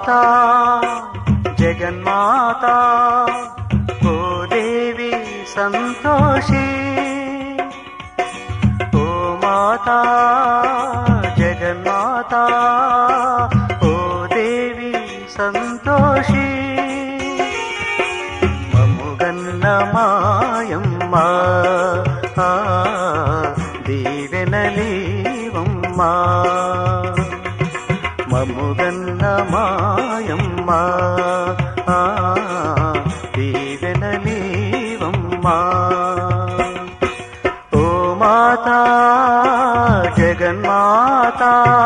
జగన్మాత ఓ దేవి సంతోషి ఓ మాత జగన్మాత ఓ దేవి సంతోషి మముగన్న మాయమ్మ ఆ, దీవెనలీవమ్మా మముగన్న మాయమ్మ ఆ, దీవెనలీవమ్మా ఓ మాత జగన్మాత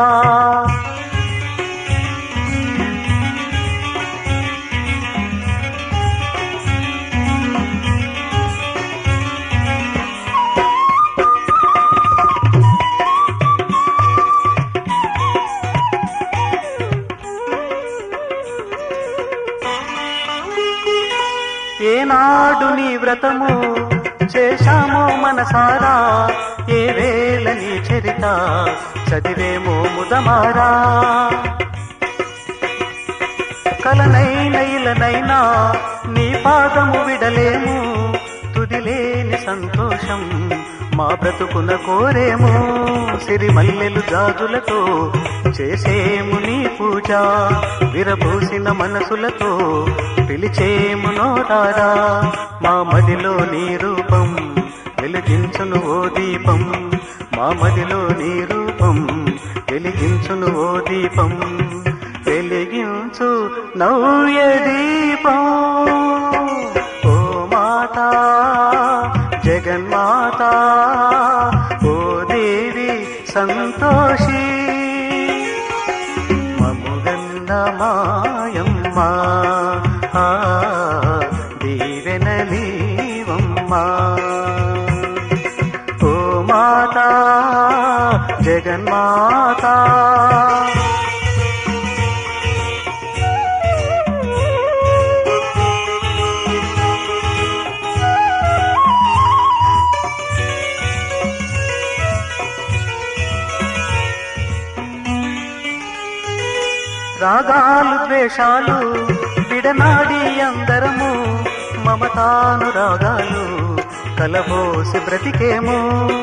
ఏనాడు నీ వ్రతము చేశామో మనసారా ఏ వేళ నీ చరిత చదివేమో ముదమారా కలనైన ఇలనైనా నీ పాదము విడలేము తుదిలేని సంతోషం మా బ్రతుకున కోరేము సిరిమల్లెలు జాజులతో చేసేము నీ పూజ విరబూసిన మనసులతో పిలిచేము నోరారా మా మదిలో నీ రూపం వెలిగించును ఓ దీపం మా మదిలో నీ రూపం వెలిగించును ఓ దీపం వెలిగించు నవ్య దీపం ఓ మాత జగన్మాత ఓ దేవి సంతోషి మముగన్న మాయమ్మ ఆ, దీవెనలీవమ్మా ఓ మాత జగన్మాత రాగాలు ద్వేషాలు విడనాడి అందరము మమతాను రాగాలు కలబోసి బ్రతికేము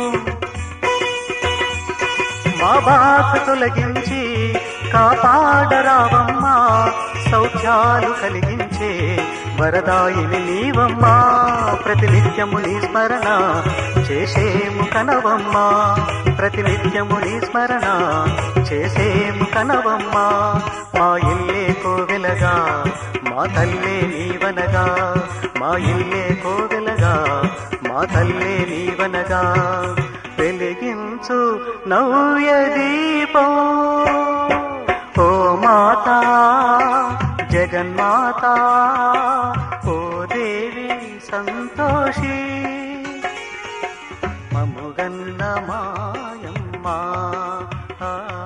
మా బాధ తొలగించి కాపాడరావమ్మా సౌఖ్యాలు కలిగించే వరదాయిని నీవమ్మా ప్రతినిత్యము నీ స్మరణ చేసేము కనవమ్మా ప్రతినిత్యము నీ స్మరణ చేసేము కనవమ్మా మా ఇల్లే కోవెలగా మా తల్లే నీవనగా మా ఇల్లే కోవెలగా మా తల్లే నీవనగా వెలిగించు నవ్య దీపం ఓ మాత జగన్మాత ఓ దేవి సంతోషి మముగన్న మాయమ్మ ఆ